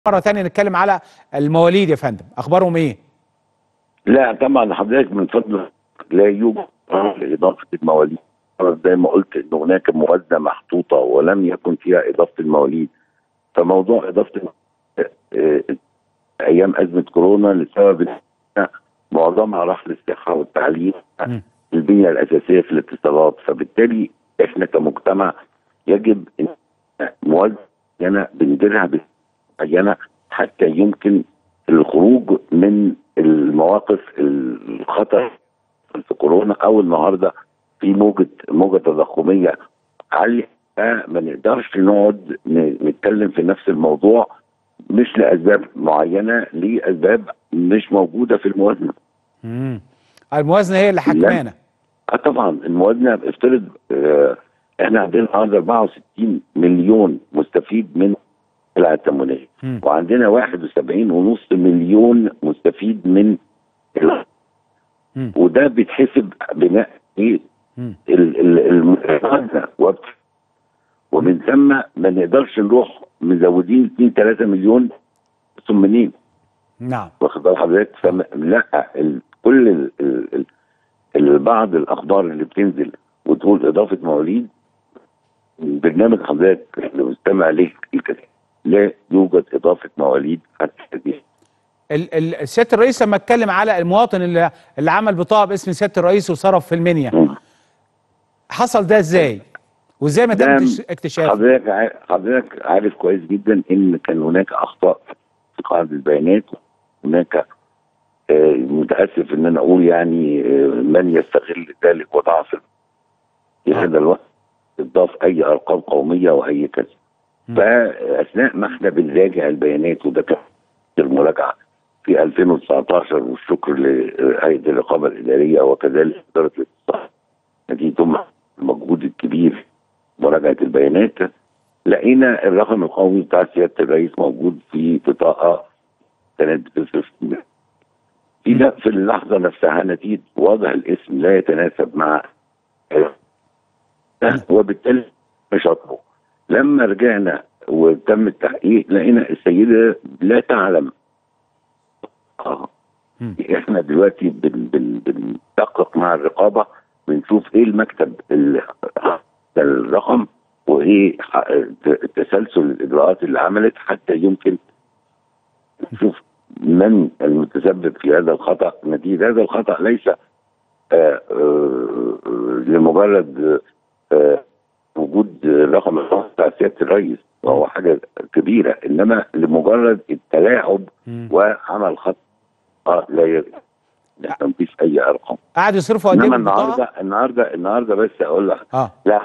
مره ثانيه نتكلم على المواليد يا فندم اخبارهم ايه لا طبعا حضرتك من فضلك لا يوجد لإضافة المواليد أنا زي ما قلت إن هناك موازنة محطوطة ولم يكن فيها إضافة المواليد فموضوع إضافة المواليد آه، أيام أزمة كورونا لسبب إن معظمها راح للصحة والتعليم مم. البنية الأساسية في الاتصالات فبالتالي إحنا كمجتمع يجب إن موازنة معينة بنديرها معينة حتى يمكن الخروج من المواقف الخطر في كورونا او النهارده في موجه موجه تضخميه عاليه ما نقدرش نقعد ن- نتكلم في نفس الموضوع مش لاسباب معينه لاسباب مش موجوده في الموازنه. مم. الموازنه هي اللي حكمانه اه طبعا الموازنه افترض آه احنا عندنا النهارده 64 مليون مستفيد من السلع التموينيه مم. وعندنا 71 ونص مليون مستفيد من ال- مم. وده بيتحسب بناء ايه مم. ال- ال- الموازنه وبت- ومن ثم ما نقدرش نروح مزودين 2 3 مليون ثم منين نعم واخد بال حضرتك فم- لا ال- كل ال- ال- ال- ال- بعض الاخبار اللي بتنزل وتقول اضافه مواليد برنامج حضرتك اللي مستمع ليه الكثير لا يوجد اضافه مواليد حتى هذه ال- ال- سياده الرئيس لما اتكلم على المواطن اللي اللي عمل بطاقه باسم سياده الرئيس وصرف في المنيا مم. حصل ده ازاي وازاي ما تم ده اكتش- اكتشافه حضرتك عا- حضرتك عارف كويس جدا ان كان هناك اخطاء في قاعده البيانات هناك آه، متاسف ان انا اقول يعني آه، من يستغل ذلك وضعف في هذا الوقت اضاف اي ارقام قوميه واي كذا مم. فاثناء ما احنا بنراجع البيانات وده كان المراجعه في 2019 والشكر لهيئه الرقابه الاداريه وكذلك اداره الاتصال التي تم المجهود الكبير مراجعه البيانات لقينا الرقم القومي بتاع سياده الرئيس موجود في بطاقه كانت بتصرف في لا في اللحظه نفسها نتيجه وضع الاسم لا يتناسب مع وبالتالي مش هطلب لما رجعنا وتم التحقيق لقينا السيده لا تعلم آه. مم. احنا دلوقتي بن بن بندقق مع الرقابه بنشوف ايه المكتب اللي حط الرقم وايه ح- ت- تسلسل الاجراءات اللي عملت حتى يمكن نشوف من المتسبب في هذا الخطا نتيجه هذا الخطا ليس آه، آه، لمجرد آه، وجود الرقم الخاص بتاع سياده الرئيس وهو حاجه كبيره انما لمجرد التلاعب مم. وعمل خطا لا يجب تنفيذ اي ارقام قعدوا يصرفوا قد ايه انما من البطاقه النهارده النهارده النهارده بس اقول لك اه لا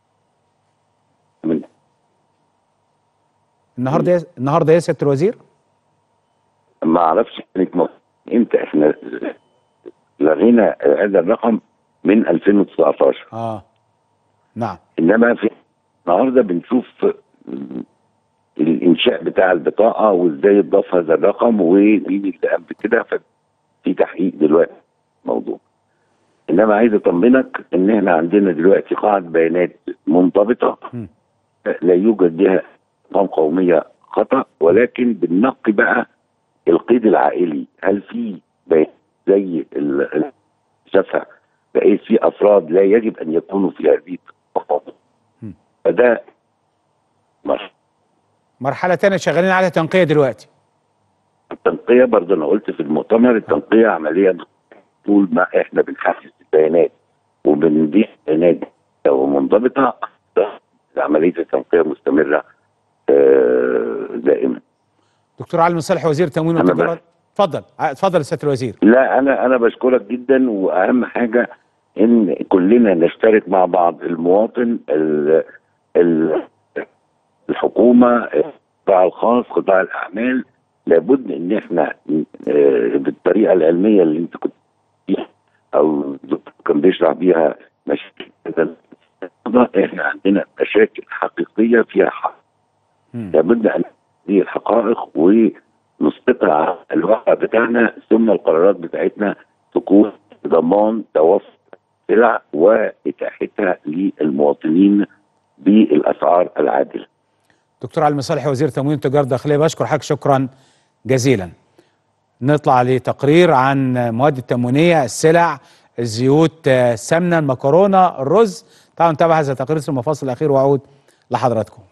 من النهارده يا- النهارده يا سياده الوزير ما اعرفش كانت مو- امتى احنا لغينا هذا الرقم من 2019 اه نعم انما في النهارده بنشوف م، الانشاء بتاع البطاقه وازاي اتضاف هذا الرقم ومين اللي قام بكده ففي تحقيق دلوقتي موضوع انما عايز اطمنك ان احنا عندنا دلوقتي قاعده بيانات منضبطه مم. لا يوجد بها ارقام قوميه خطا ولكن بننقي بقى القيد العائلي هل في بيانات زي ال- ال- شافها بقيت في افراد لا يجب ان يكونوا في هذه القوائم مم. فده مش مرحله ثانيه شغالين عليها تنقيه دلوقتي التنقيه برضه انا قلت في المؤتمر التنقيه عمليه طول ما احنا بنحدث البيانات وبنضيف بيانات ومنضبطه عمليه التنقيه مستمره آه، دائما دكتور علي صالح وزير التموين أنا والتجاره بس. اتفضل ع- اتفضل يا سياده الوزير لا انا انا بشكرك جدا واهم حاجه ان كلنا نشترك مع بعض المواطن ال ال الحكومه القطاع الخاص قطاع الاعمال لابد ان احنا آه، بالطريقه العلميه اللي انت كنت فيها او الدكتور كان بيشرح بيها مشاكل احنا عندنا مشاكل حقيقيه فيها حق مم. لابد ان هذه الحقائق ونسقطها على الواقع بتاعنا ثم القرارات بتاعتنا تكون ضمان توفر السلع واتاحتها للمواطنين بالاسعار العادله. دكتور علي مصالحي وزير تموين التجاره الداخليه بشكر حضرتك شكرا جزيلا نطلع لتقرير عن مواد التموينيه السلع الزيوت السمنه المكرونه الرز تعالوا نتابع هذا التقرير ثم فاصل الاخير واعود لحضراتكم